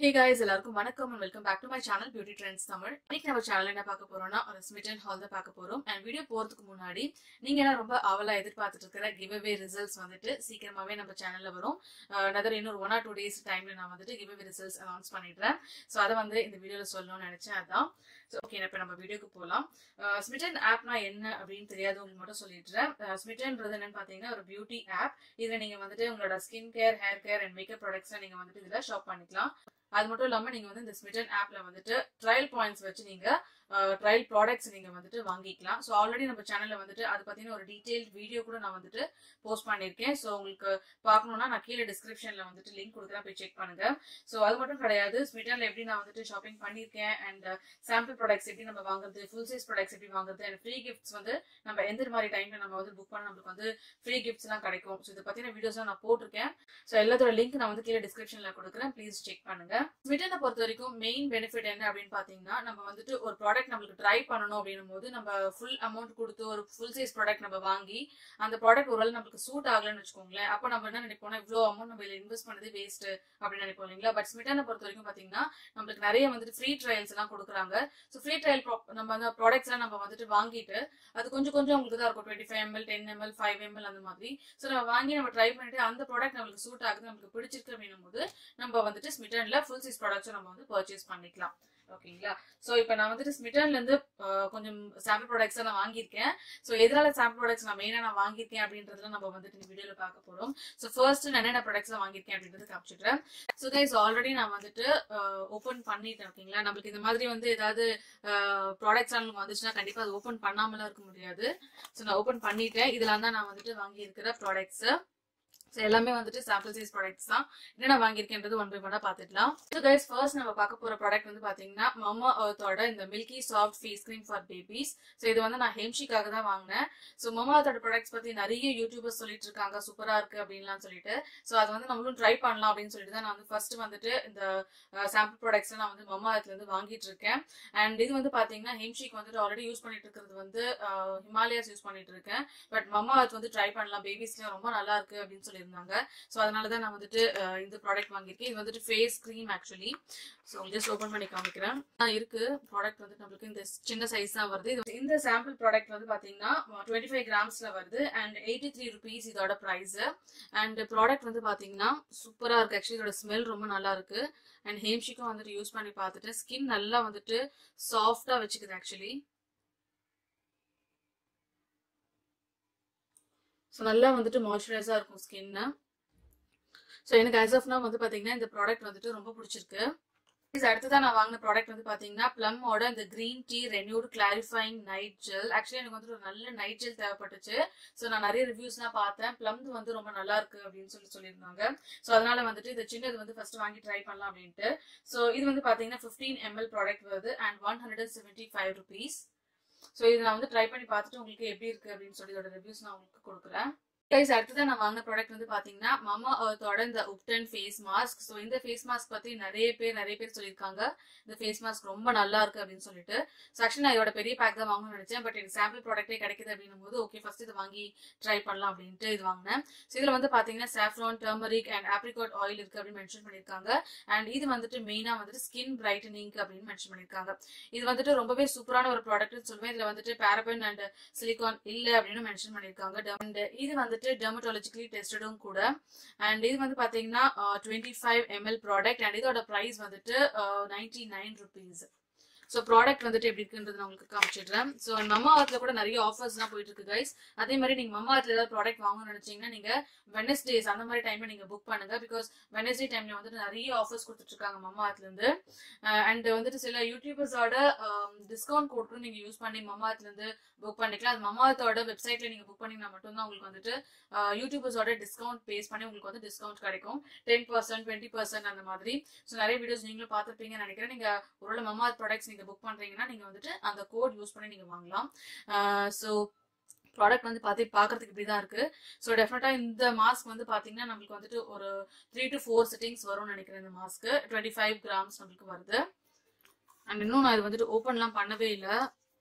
ஹே guys எல்லாருக்கும் வணக்கம் and welcome back to my channel beauty trends Tamil இன்னைக்கு நம்ம சேனல் என்ன பார்க்க போறோம்னா ஒரு ஸ்மிட்டன் ஹால் தான் பார்க்க போறோம் அண்ட் வீடியோ போறதுக்கு முன்னாடி நீங்க என்ன ரொம்ப அவலா எதிர்பார்த்துட்டு இருக்கிற கிவ் அவே ரிசல்ட்ஸ் வந்துட்டு சீக்கிரமாவே நம்ம சேனல்ல வரும் நதர் இன்னொரு ஒன் ஆர் டூ டேஸ் டைம்ல நான் வந்துட்டு கிவ் அவே ரிசல்ட்ஸ் அனௌன்ஸ் பண்ணிடுறேன் ஸோ அதை வந்து இந்த வீடியோல சொல்லணும்னு நினைச்சேன் அதான் ஸோ ஓகே இப்போ நம்ம வீடியோக்கு போகலாம் ஸ்மிட்டன் ஆப்னா என்ன அப்படின்னு தெரியாதவங்களுக்கு மட்டும் சொல்லிடுறேன் ஸ்மிட்டன்றது என்னன்னு பார்த்தீங்கன்னா ஒரு பியூட்டி ஆப் இதில் நீங்கள் வந்துட்டு உங்களோட skin care hair care and makeup ப்ராடக்ட்ஸ்லாம் நீங்கள் வந்துட்டு இதில் ஷாப் பண்ணிக்கலாம் அது மட்டும் இல்லாமல் நீங்கள் வந்து இந்த ஸ்மிட்டன் ஆப்ல வந்துட்டு ட்ரையல் பாயிண்ட்ஸ் வச்சு நீங்கள் ட்ரையல் ப்ராடக்ட்ஸ் நீங்கள் வந்துட்டு வாங்கிக்கலாம் ஸோ ஆல்ரெடி நம்ம சேனலில் வந்துட்டு அதை பற்றின ஒரு டீட்டெயில் வீடியோ கூட நான் வந்துட்டு போஸ்ட் பண்ணியிருக்கேன் ஸோ உங்களுக்கு பார்க்கணுன்னா நான் கீழே டிஸ்கிரிப்ஷனில் வந்துட்டு லிங்க் கொடுக்குறேன் போய் செக் பண்ணுங்க ஸோ அது மட்டும் கிடையாது ஸ்மிட்டனில் எப்படி நான் வந்துட்டு ஷாப்பிங் பண்ணியிருக்கேன் அண்ட் சாம்பிள் ப்ராடக்ட்ஸ் எப்படி நம்ம வாங்குறது ஃபுல் சைஸ் ப்ராடக்ட்ஸ் எப்படி வாங்குறது அண்ட் ஃப்ரீ கிஃப்ட்ஸ் வந்து நம்ம எந்த மாதிரி டைம்ல நம்ம வந்து புக் பண்ண நம்மளுக்கு வந்து ஃப்ரீ கிஃப்ட்ஸ்லாம் கிடைக்கும் ஸோ இதை பற்றின வீடியோஸ்லாம் நான் போட்டிருக்கேன் ஸோ எல்லாத்தோட லிங்க் நான் வந்து கீழே டிஸ்கிரிப்ஷனில் கொடுக்குறேன் ப்ளீஸ் செக் பண்ணுங்க ஸ்மிட்டனை பொறுத்த வரைக்கும் மெயின் பெனிஃபிட் என்ன அப்படின்னு பார்த்தீங்கன்னா நம்ம வந்துட்டு ஒரு ப்ராடக்ட் நம்மளுக்கு ட்ரை பண்ணணும் அப்படின்னும் போது நம்ம ஃபுல் அமௌண்ட் கொடுத்து ஒரு ஃபுல் சைஸ் ப்ராடக்ட் நம்ம வாங்கி அந்த ப்ராடக்ட் ஒரு நம்மளுக்கு சூட் ஆகலன்னு வச்சுக்கோங்களேன் அப்போ நம்ம என்ன நினைப்போம்னா இவ்வளோ அமௌண்ட் நம்ம இதில் இன்வெஸ்ட் பண்ணது வேஸ்ட் அப்படின்னு நினைப்போம் இல்லைங்களா பட் ஸ்மிட்டனை பொறுத்த வரைக்கும் பார்த்தீங்கன்னா நம்மளுக்கு நிறைய வந்துட்டு ஃப்ரீ ட்ரையல்ஸ் எல்லாம் கொடுக்குறாங்க ஸோ ஃப்ரீ ட்ரையல் நம்ம அந்த ப்ராடக்ட்ஸ் எல்லாம் நம்ம வந்துட்டு வாங்கிட்டு அது கொஞ்சம் கொஞ்சம் உங்களுக்கு தான் இருக்கும் twenty five ml ten ml five ml அந்த மாதிரி ஸோ நம்ம வாங்கி நம்ம ட்ரை பண்ணிட்டு அந்த ப்ராடக்ட் நம்மளுக்கு சூட் ஆகுது நம்மளுக்கு பிடிச்சிருக்கு அப்படின்னும் போது நம்ம வந்துட்டு ஸ்மிட்டன்ல ஃபுல் சைஸ் ப்ராடக்ட்ஸும் நம்ம வந்து பர்ச்சேஸ் பண்ணிக்கலாம் ஓகேங்களா ஸோ இப்போ நான் வந்துட்டு ஸ்மிட்டன்ல இருந்து கொஞ்சம் சாம்பிள் ப்ராடக்ட்ஸ் நான் வாங்கியிருக்கேன் ஸோ எதனால சாம்பிள் ப்ராடக்ட்ஸ் நான் மெயினாக நான் வாங்கியிருக்கேன் அப்படின்றதுல நம்ம வந்துட்டு இந்த வீடியோவில் பார்க்க போகிறோம் ஸோ ஃபர்ஸ்ட் நான் என்னென்ன ப்ராடக்ட்ஸ் வாங்கியிருக்கேன் அப்படின்றது காமிச்சிடுறேன் ஸோ கைஸ் ஆல்ரெடி நான் வந்துட்டு ஓப்பன் பண்ணிட்டேன் ஓகேங்களா நம்மளுக்கு இந்த மாதிரி வந்து ஏதாவது ப்ராடக்ட்ஸ் நம்மளுக்கு வந்துச்சுன்னா கண்டிப்பாக அது ஓப்பன் பண்ணாமலாம் இருக்க முடியாது ஸோ நான் ஓப்பன் பண்ணிட்டேன் இதெல்லாம் தான் நான் வந்துட்டு வாங்கியிருக்கிற ப்ராடக்ட்ஸ் ஸோ எல்லாமே வந்துட்டு சாம்பிள் சைஸ் ப்ராடக்ட்ஸ் தான் என்னென்ன வாங்கியிருக்கேன்றது ஒன் பை ஒன்னா பார்த்துக்கலாம் ஸோ கைஸ் ஃபர்ஸ்ட் நம்ம பார்க்க போகிற ப்ராடக்ட் வந்து பார்த்தீங்கன்னா மமா அர்த்தோட இந்த milky soft face cream for babies so இது வந்து நான் ஹெம்ஷிக்காக தான் வாங்கினேன் ஸோ மமா அர்த்தோட ப்ராடக்ட்ஸ் பற்றி நிறைய யூடியூபர்ஸ் சொல்லிட்டு இருக்காங்க சூப்பராக இருக்கு அப்படின்லாம் சொல்லிட்டு ஸோ அது வந்து நம்மளும் ட்ரை பண்ணலாம் அப்படின்னு சொல்லிட்டு தான் நான் வந்து ஃபர்ஸ்ட் வந்துட்டு இந்த சாம்பிள் ப்ராடக்ட்ஸ் நான் வந்து மமா இருந்து வாங்கிட்டு இருக்கேன் அண்ட் இது வந்து பார்த்தீங்கன்னா ஹெம்ஷிக் வந்துட்டு ஆல்ரெடி யூஸ் பண்ணிட்டு இருக்கிறது வந்து ஹிமாலயாஸ் யூஸ் பண்ணிட்டு இருக்கேன் பட் மமா அர்த் வந்து ட்ரை பண்ணலாம் பேபிஸ்லாம் ரொம்ப நல்லா இருக்கு அப்படின்னு சொல்லி இருந்தாங்க ஸோ அதனால தான் நான் வந்துட்டு இந்த ப்ராடக்ட் வாங்கியிருக்கேன் இது வந்துட்டு face cream actually so just open பண்ணி காமிக்கிறேன் இருக்கு ப்ராடக்ட் வந்து நம்மளுக்கு இந்த சின்ன சைஸ் தான் வருது இது இந்த சாம்பிள் ப்ராடக்ட் வந்து பார்த்தீங்கன்னா டுவெண்ட்டி ஃபைவ் கிராம்ஸ்ல வருது அண்ட் எயிட்டி த்ரீ ருபீஸ் இதோட ப்ரைஸ் அண்ட் ப்ராடக்ட் வந்து பார்த்தீங்கன்னா சூப்பராக இருக்கு ஆக்சுவலி இதோட ஸ்மெல் ரொம்ப நல்லா இருக்கு அண்ட் ஹேம்ஷிக்கும் வந்துட்டு யூஸ் பண்ணி பார்த்துட்டு ஸ்கின் நல்லா வந்துட்டு சாஃப்டா வச்சுக்குது ஆக்சுவலி ஸோ நல்லா வந்துட்டு மாய்ஸ்சரைஸாக இருக்கும் ஸ்கின்னு ஸோ எனக்கு ஆஸ் ஆஃப் நான் வந்து பார்த்தீங்கன்னா இந்த ப்ராடக்ட் வந்துட்டு ரொம்ப பிடிச்சிருக்கு இது அடுத்ததான் நான் வாங்கின ப்ராடக்ட் வந்து பார்த்தீங்கன்னா ப்ளம்மோட இந்த green tea renewed clarifying night gel actually எனக்கு வந்துட்டு ஒரு நல்ல நைட் ஜெல் தேவைப்பட்டுச்சு ஸோ நான் நிறைய ரிவ்யூஸ்லாம் பார்த்தேன் ப்ளம் வந்து ரொம்ப நல்லா இருக்கு அப்படின்னு சொல்லி சொல்லியிருந்தாங்க ஸோ அதனால வந்துட்டு இந்த சின்னது வந்து ஃபர்ஸ்ட் வாங்கி ட்ரை பண்ணலாம் அப்படின்ட்டு ஸோ இது வந்து பார்த்தீங்கன்னா ஃபிஃப்டீன் எம்எல் ப்ராடக்ட் வருது and one hundred and seventy five rupees so இது நான் வந்து ட்ரை பண்ணி பார்த்துட்டு உங்களுக்கு எப்படி இருக்கு அப்படின்னு சொல்லி இதோட ரிவ்யூஸ் நான் உங்களுக்கு கொடுக்குறேன் கைஸ் அடுத்ததான் நான் வாங்கின ப்ராடக்ட் வந்து பாத்தீங்கன்னா மமா அர்த்தோட இந்த உப்டன் ஃபேஸ் மாஸ்க் ஸோ இந்த ஃபேஸ் மாஸ்க் பத்தி நிறைய பேர் நிறைய பேர் சொல்லியிருக்காங்க இந்த ஃபேஸ் மாஸ்க் ரொம்ப நல்லா இருக்கு அப்படின்னு சொல்லிட்டு ஸோ ஆக்சுவலி நான் இதோட பெரிய பேக் தான் வாங்கணும்னு நினைச்சேன் பட் எனக்கு சாம்பிள் ப்ராடக்டே கிடைக்குது அப்படின்னும் போது ஓகே ஃபர்ஸ்ட் இதை வாங்கி ட்ரை பண்ணலாம் அப்படின்ட்டு இது வாங்கினேன் ஸோ இதுல வந்து பாத்தீங்கன்னா saffron turmeric and apricot oil இருக்கு அப்படின்னு மென்ஷன் பண்ணியிருக்காங்க அண்ட் இது வந்துட்டு மெயினா வந்துட்டு ஸ்கின் பிரைட்டனிங் அப்படின்னு மென்ஷன் பண்ணியிருக்காங்க இது வந்துட்டு ரொம்பவே சூப்பரான ஒரு ப்ராடக்ட்னு சொல்லுவேன் இதுல வந்துட்டு பேரபன் அண்ட் சிலிகான் இல்ல அப்படின்னு மென்ஷன் பண்ணியிருக்காங்க அண்ட் இது வந்துட்டு டெர்மட்டாலஜிக்கலி டெஸ்டடும் கூட அண்ட் இது வந்து பாத்தீங்கன்னா twenty five ml product and இதோட ப்ரைஸ் வந்துட்டு ninety nine rupees so product வந்துட்டு எப்படி இருக்குன்றது நான் உங்களுக்கு காமிச்சிடுறேன் ஸோ மம்மா ஆர்ட்ல கூட நிறைய ஆஃபர்ஸ்லாம் போயிட்டு இருக்கு கைஸ் அதே மாதிரி நீங்க மம்மா ஆர்ட்ல ஏதாவது ப்ராடக்ட் வாங்கணும்னு நினைச்சீங்கன்னா நீங்க வெனஸ்டேஸ் அந்த மாதிரி டைம்ல நீங்க புக் பண்ணுங்க பிகாஸ் வெனஸ்டே டைம்ல வந்துட்டு நிறைய ஆஃபர்ஸ் கொடுத்துட்டு இருக்காங்க மம்மா ஆர்ட்ல இருந்து அண்ட் வந்துட்டு சில யூடியூபர்ஸோட டிஸ்கவுண்ட் கோட் கூட நீங்க யூஸ் பண்ணி மம்மா ஆர்ட்ல இருந்து புக் பண்ணிக்கலாம் அது மம்மா ஆர்த்தோட வெப்சைட்ல நீங்க புக் பண்ணீங்கன்னா மட்டும்தான் உங்களுக்கு வந்துட்டு யூடியூபர்ஸோட டிஸ்கவுண்ட் பேஸ் பண்ணி உங்களுக்கு வந்து டிஸ்கவுண்ட் கிடைக்கும் டென் பர்சன்ட் டுவெண்ட்டி பர்சன்ட் அந்த மாதிரி ஸோ நிறைய வீடியோஸ் நீங்களும் பார்த்துருப்பீங்கன்னு நினைக்கிறேன் நீங்க ஒருவேளை மம்மா ப்ராடக்ட்ஸ் நீங்க புக் பண்றீங்கன்னா நீங்க வந்துட்டு அந்த கோட் யூஸ் பண்ணி நீங்க வாங்கலாம் ஸோ ப்ராடக்ட் வந்து பார்த்து பார்க்கறதுக்கு இப்படி தான் இருக்கு ஸோ டெஃபினட்டாக இந்த மாஸ்க் வந்து பார்த்தீங்கன்னா நம்மளுக்கு வந்துட்டு ஒரு த்ரீ டு ஃபோர் செட்டிங்ஸ் வரும்னு நினைக்கிறேன் இந்த மாஸ்க்கு டுவெண்ட்டி ஃபைவ் கிராம்ஸ் நம்மளுக்கு வருது அண்ட் இன்னும் நான் இது வந்துட்டு ஓப்பன்லாம் பண்ணவே இல்லை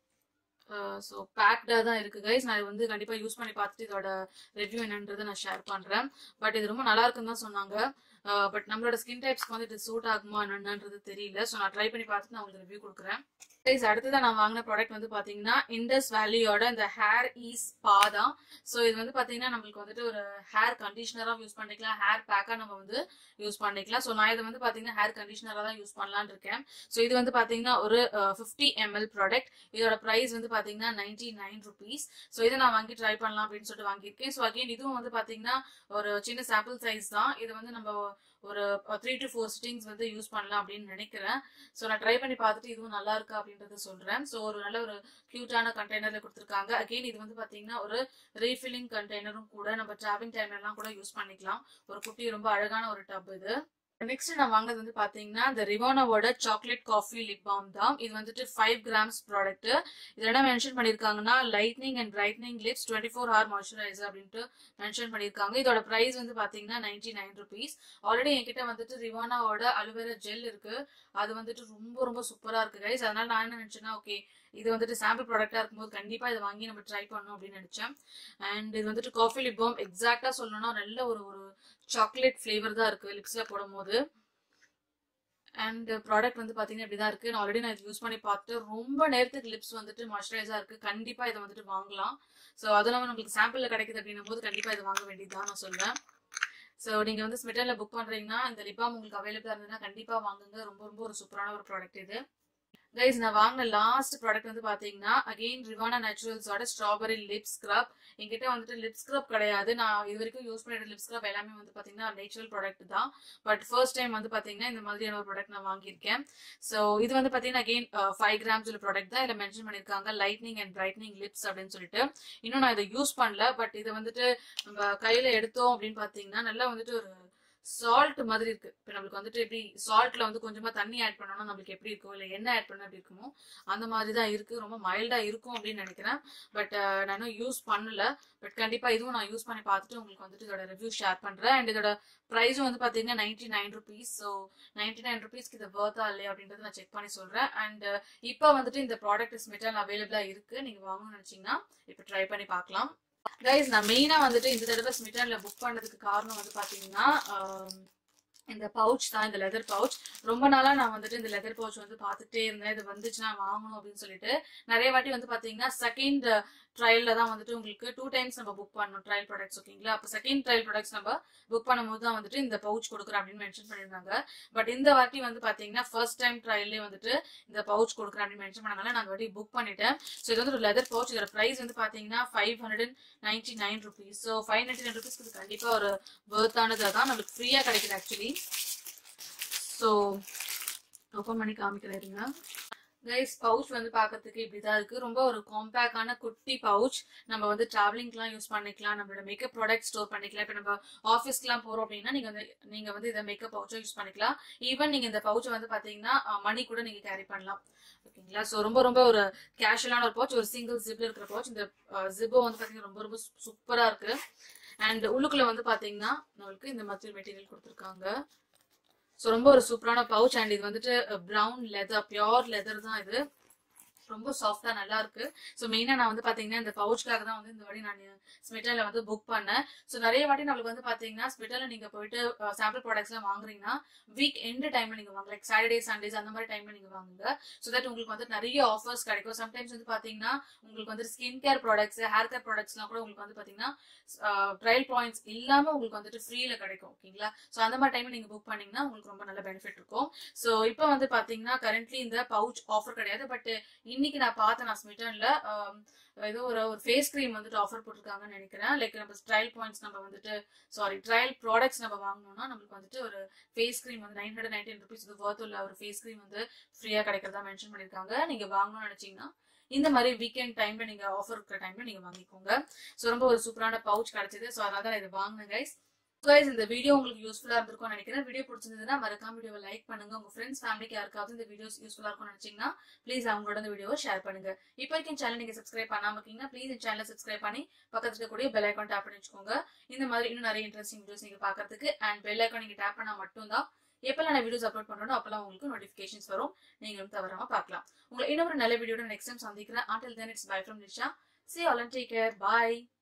ஸோ பேக்டாக தான் இருக்கு கைஸ் நான் இது வந்து கண்டிப்பாக யூஸ் பண்ணி பார்த்துட்டு இதோட ரிவ்யூ என்னன்றதை நான் ஷேர் பண்ணுறேன் பட் இது ரொம்ப நல்லா இருக்குன்னு தான் சொன்னாங்க பட் நம்மளோட ஸ்கின் டைப்ஸ்க்கு வந்து இது சூட் ஆகுமா என்னன்றது தெரியல ஸோ நான் ட்ரை பண்ணி பார்த்துட்டு நான் உங்களுக்கு ரிவ்யூ கொடுக்குறேன் கைஸ் அடுத்ததான் நான் வாங்கின ப்ராடக்ட் வந்து பாத்தீங்கன்னா இண்டஸ் வேலியோட இந்த ஹேர் ஈஸ் பா தான் ஸோ இது வந்து பாத்தீங்கன்னா நம்மளுக்கு வந்துட்டு ஒரு ஹேர் கண்டிஷனராக யூஸ் பண்ணிக்கலாம் ஹேர் பேக்கா நம்ம வந்து யூஸ் பண்ணிக்கலாம் ஸோ நான் இதை வந்து பாத்தீங்கன்னா ஹேர் கண்டிஷனராக தான் யூஸ் பண்ணலான்னு இருக்கேன் ஸோ இது வந்து பாத்தீங்கன்னா ஒரு ஃபிஃப்டி எம்எல் ப்ராடக்ட் இதோட ப்ரைஸ் வந்து பாத்தீங்கன்னா நைன்டி நைன் ருபீஸ் ஸோ இதை நான் வாங்கி ட்ரை பண்ணலாம் அப்படின்னு சொல்லிட்டு வாங்கியிருக்கேன் ஸோ அகைன் இதுவும் வந்து பாத்தீங்கன்னா ஒரு சின்ன சாம்பிள் சைஸ் தான் இது வந்து நம்ம ஒரு த்ரீ டு ஃபோர் சிட்டிங்ஸ் வந்து யூஸ் பண்ணலாம் அப்படின்னு நினைக்கிறேன் ஸோ நான் ட்ரை பண்ணி பார்த்துட்டு இதுவும் நல்லா இருக்கா அப்படின்றத சொல்றேன் ஸோ ஒரு நல்ல ஒரு கியூட்டான கண்டெய்னர்ல கொடுத்துருக்காங்க அகெயின் இது வந்து பாத்தீங்கன்னா ஒரு ரீஃபில்லிங் கண்டெய்னரும் கூட நம்ம டிராவலிங் டைம்லலாம் கூட யூஸ் பண்ணிக்கலாம் ஒரு குட்டி ரொம்ப அழகான ஒரு டப் இது நெக்ஸ்ட் நான் வாங்குறது வந்து பாத்தீங்கன்னா இந்த ரிவானாவோட சாக்லேட் காஃபி லிப் பாம் தான் இது வந்துட்டு ஃபைவ் கிராம்ஸ் ப்ராடக்ட் இதுல என்ன மென்ஷன் பண்ணிருக்காங்கன்னா lightening and brightening lips twenty four hour moisturiser அப்படின்ட்டு மென்ஷன் பண்ணிருக்காங்க இதோட பிரைஸ் வந்து பாத்தீங்கன்னா நைன்டி நைன் ருபீஸ் ஆல்ரெடி என்கிட்ட வந்துட்டு ரிவானாவோட அலுவேரா ஜெல் இருக்கு அது வந்துட்டு ரொம்ப ரொம்ப சூப்பரா இருக்கு கைஸ் அதனால நான் என்ன நினைச்சேன்னா ஓகே இது வந்துட்டு சாம்பிள் ப்ராடக்டா இருக்கும்போது கண்டிப்பா இதை வாங்கி நம்ம ட்ரை பண்ணணும் அப்படின்னு நினைச்சேன் அண்ட் இது வந்துட்டு காஃபி லிப் பாம் எக்ஸாக்டா சொல்லணும்னா நல்ல ஒரு ஒரு சாக்லேட் ஃபிளேவர் தான் இருக்கு லிப்ஸ்ல போடும் போது அண்ட் ப்ராடக்ட் வந்து பாத்தீங்கன்னா இப்படிதான் இருக்கு நான் ஆல்ரெடி நான் இது யூஸ் பண்ணி பார்த்துட்டு ரொம்ப நேரத்துக்கு லிப்ஸ் வந்துட்டு மாய்ஸ்சரைஸா இருக்கு கண்டிப்பா இதை வந்துட்டு வாங்கலாம் ஸோ அது இல்லாமல் நம்மளுக்கு சாம்பிள்ல கிடைக்குது அப்படின்னும் போது கண்டிப்பா இதை வாங்க வேண்டியதுதான் நான் சொல்றேன் ஸோ நீங்க வந்து ஸ்மிட்டன்ல புக் பண்றீங்கன்னா இந்த லிப்பாம் உங்களுக்கு அவைலபிளா இருந்ததுன்னா கண்டிப்பா வாங்குங்க ரொம்ப ரொம்ப ஒரு சூப்பரான ஒரு ப்ராடக்ட் இது கைஸ் நான் வாங்கின லாஸ்ட் ப்ராடக்ட் வந்து பாத்தீங்கன்னா அகெயின் ரிவானா நேச்சுரல்ஸோட ஸ்ட்ராபெரி லிப் ஸ்க்ரப் என்கிட்ட வந்துட்டு லிப் ஸ்க்ரப் கிடையாது நான் இது வரைக்கும் யூஸ் பண்ணிட்ட லிப் ஸ்க்ரப் எல்லாமே வந்து பாத்தீங்கன்னா நேச்சுரல் ப்ராடக்ட் தான் பட் ஃபர்ஸ்ட் டைம் வந்து பாத்தீங்கன்னா இந்த மாதிரியான ஒரு ப்ராடக்ட் நான் வாங்கியிருக்கேன் ஸோ இது வந்து பாத்தீங்கன்னா அகெயின் ஃபைவ் கிராம்ஸ் உள்ள ப்ராடக்ட் தான் இதில் மென்ஷன் பண்ணிருக்காங்க லைட்னிங் அண்ட் பிரைட்னிங் லிப்ஸ் அப்படின்னு சொல்லிட்டு இன்னும் நான் இதை யூஸ் பண்ணல பட் இதை வந்துட்டு நம்ம கையில எடுத்தோம் அப்படின்னு பாத்தீங்கன்னா நல்லா வந்துட்டு ஒரு சால்ட் மாதிரி இருக்கு இப்போ நம்மளுக்கு வந்துட்டு எப்படி சால்ட்ல வந்து கொஞ்சமா தண்ணி ஆட் பண்ணோம்னா நம்மளுக்கு எப்படி இருக்கும் இல்லை எண்ணெய் ஆட் பண்ணா எப்படி இருக்குமோ அந்த மாதிரி தான் இருக்கு ரொம்ப மைல்டா இருக்கும் அப்படின்னு நினைக்கிறேன் பட் நான் யூஸ் பண்ணல பட் கண்டிப்பா இதுவும் நான் யூஸ் பண்ணி பார்த்துட்டு உங்களுக்கு வந்துட்டு இதோட ரிவ்யூ ஷேர் பண்றேன் அண்ட் இதோட ப்ரைஸும் வந்து பாத்தீங்கன்னா ninety nine rupees so ninety nine ருபீஸ்க்கு இது வர்த்தா இல்லையா அப்படின்றத நான் செக் பண்ணி சொல்றேன் அண்ட் இப்போ வந்துட்டு இந்த ப்ராடக்ட் ஸ்மெட்டல் அவைலபிளா இருக்கு நீங்க வாங்கணும்னு நினைச்சீங்கன்னா இப்போ ட்ரை பண்ணி பார்க்கலாம் கைஸ் நான் மெயினா வந்துட்டு இந்த தடவை ஸ்மிட்டன்ல புக் பண்ணதுக்கு காரணம் வந்து பாத்தீங்கன்னா இந்த பவுச் தான் இந்த லெதர் பவுச் ரொம்ப நாளா நான் வந்துட்டு இந்த லெதர் பவுச் வந்து பார்த்துட்டே இருந்தேன் இது வந்துச்சுன்னா வாங்கணும் அப்படின்னு சொல்லிட்டு நிறைய வாட்டி வந்து பாத்தீங்கன்னா செகண்ட் ட்ரையல்ல தான் வந்துட்டு உங்களுக்கு டூ டைம்ஸ் நம்ம புக் பண்ணணும் ட்ரையல் ப்ராடக்ட்ஸ் ஓகேங்களா அப்போ செகண்ட் ட்ரையல் ப்ராடக்ட்ஸ் நம்ம புக் பண்ணும்போது தான் வந்துட்டு இந்த பவுச் கொடுக்குறேன் அப்படின்னு மென்ஷன் பண்ணியிருந்தாங்க பட் இந்த வாட்டி வந்து பாத்தீங்கன்னா ஃபர்ஸ்ட் டைம் ட்ரையல்லே வந்துட்டு இந்த பவுச் கொடுக்குறேன் அப்படின்னு மென்ஷன் பண்ணாங்க நான் அந்த வாட்டி புக் பண்ணிட்டேன் ஸோ இது வந்து ஒரு லெதர் பவுச் இதோட ப்ரைஸ் வந்து பாத்தீங்கன்னா five hundred and ninety nine rupees so five ninety nine ருபீஸ்க்கு இது கண்டிப்பா ஒரு வேர்த்தானது தான் நம்மளுக்கு ஃப்ரீயா கிடைக்குது ஆக்சுவலி ஸோ ஓப்பன் பண்ணி காமிக்கிறேன் கைஸ் பவுச் வந்து பார்க்கறதுக்கு இப்படிதான் இருக்கு ரொம்ப ஒரு காம்பேக்டான குட்டி பவுச் நம்ம வந்து டிராவலிங்க்குலாம் யூஸ் பண்ணிக்கலாம் நம்மளோட மேக்கப் ப்ராடக்ட் ஸ்டோர் பண்ணிக்கலாம் இப்போ நம்ம ஆஃபீஸ்க்குலாம் போறோம் அப்படின்னா நீங்க வந்து நீங்க வந்து இதை மேக்கப் பவுச்சை யூஸ் பண்ணிக்கலாம் ஈவன் நீங்க இந்த பவுச்சை வந்து பாத்தீங்கன்னா மணி கூட நீங்க கேரி பண்ணலாம் ஓகேங்களா ஸோ ரொம்ப ரொம்ப ஒரு கேஷுவலான ஒரு பவுச் ஒரு சிங்கிள் ஜிப்ல இருக்கிற பவுச் இந்த ஜிப்போ வந்து பாத்தீங்கன்னா ரொம்ப ரொம்ப சூப்பரா இருக்கு அண்ட் உள்ளுக்குள்ள வந்து பாத்தீங்கன்னா நம்மளுக்கு இந்த மாதிரி மெட்டீரியல் கொடுத்துருக்காங்க ஸோ ரொம்ப ஒரு சூப்பரான பவுச் அண்ட் இது வந்துட்டு ப்ரௌன் லெதர் பியோர் லெதர் தான் இது ரொம்ப சாஃப்டா நல்லா இருக்கு ஸோ மெயினா நான் வந்து பாத்தீங்கன்னா இந்த பவுச்காக தான் வந்து இந்த வாட்டி நான் ஸ்மிட்டல்ல வந்து புக் பண்ணேன் ஸோ நிறைய வாட்டி நம்மளுக்கு வந்து பாத்தீங்கன்னா ஸ்மிட்டல்ல நீங்க போயிட்டு சாம்பிள் ப்ராடக்ட்ஸ் எல்லாம் வாங்குறீங்கன்னா வீக் எண்ட் டைம்ல நீங்க வாங்க லைக் சாட்டர்டே சண்டேஸ் அந்த மாதிரி டைம்ல நீங்க வாங்குங்க ஸோ தட் உங்களுக்கு வந்து நிறைய ஆஃபர்ஸ் கிடைக்கும் சம்டைம்ஸ் வந்து பாத்தீங்கன்னா உங்களுக்கு வந்து skin care products hair care ப்ராடக்ட்ஸ்லாம் கூட உங்களுக்கு வந்து பாத்தீங்கன்னா ட்ரையல் பாயிண்ட்ஸ் இல்லாம உங்களுக்கு வந்துட்டு ஃப்ரீல கிடைக்கும் ஓகேங்களா ஸோ அந்த மாதிரி டைம்ல நீங்க புக் பண்ணீங்கன்னா உங்களுக்கு ரொம்ப நல்ல பெனிஃபிட் இருக்கும் ஸோ இப்போ வந்து பாத்தீங்கன்னா கரண்ட்லி இந்த பவுச் ஆஃபர் கிடையாது பட் இன்னைக்கு நான் பார்த்தேன் நான் ஸ்மிட்டன்ல ஏதோ ஒரு ஒரு ஃபேஸ் க்ரீம் வந்துட்டு ஆஃபர் போட்டிருக்காங்கன்னு நினைக்கிறேன் லைக் நம்ம ட்ரையல் பாயிண்ட்ஸ் நம்ம வந்துட்டு சாரி ட்ரையல் ப்ராடக்ட்ஸ் நம்ம வாங்கணும்னா நம்மளுக்கு வந்துட்டு ஒரு ஃபேஸ் க்ரீம் வந்து நைன் ஹண்ட்ரட் நைன்டீன் ருபீஸ் இது ஒர்த் உள்ள ஒரு ஃபேஸ் க்ரீம் வந்து ஃப்ரீயா கிடைக்கிறதா மென்ஷன் பண்ணிருக்காங்க நீங்க வாங்கணும்னு நினைச்சீங்கன்னா இந்த மாதிரி வீக்கெண்ட் டைம்ல நீங்க ஆஃபர் இருக்கிற டைம்ல நீங்க வாங்கிக்கோங்க ஸோ ரொம்ப ஒரு சூப்பரான பவுச் கிடைச்சது ஸோ அதனால தான் இதை வாங்கினேன் கைஸ் கைஸ் இந்த வீடியோ உங்களுக்கு யூஸ்ஃபுல்லா இருந்திருக்கும்னு நினைக்கிறேன் வீடியோ பிடிச்சிருந்ததுன்னா மறக்காம வீடியோவை லைக் பண்ணுங்க உங்க ஃப்ரெண்ட்ஸ் ஃபேமிலிக்கு யாருக்காவது இந்த வீடியோஸ் யூஸ்ஃபுல்லா இருக்கும்னு நினைச்சீங்கன்னா ப்ளீஸ் அவங்களோட இந்த வீடியோவை ஷேர் பண்ணுங்க இப்போ வரைக்கும் சேனல் நீங்க சப்ஸ்கிரைப் பண்ணாம இருக்கீங்கன்னா ப்ளீஸ் இந்த சேனலை சப்ஸ்கிரைப் பண்ணி பக்கத்துல இருக்கக்கூடிய பெல் ஐக்கான் டேப் பண்ணி வச்சுக்கோங்க இந்த மாதிரி இன்னும் நிறைய இன்ட்ரெஸ்டிங் வீடியோஸ் நீங்க பாக்குறதுக்கு அண்ட் பெல் ஐக்கான் நீங்க டேப் பண்ணா மட்டும்தான் எப்பெல்லாம் நான் வீடியோஸ் அப்லோட் பண்றேனோ அப்பெல்லாம் உங்களுக்கு நோட்டிஃபிகேஷன்ஸ் வரும் நீங்களும் தவறாம பார்க்கலாம் உங்களை இன்னொரு நல்ல வீடியோட நெக்ஸ்ட் டைம் சந்திக்கிறேன் until then it's bye from Nisha see all and take care bye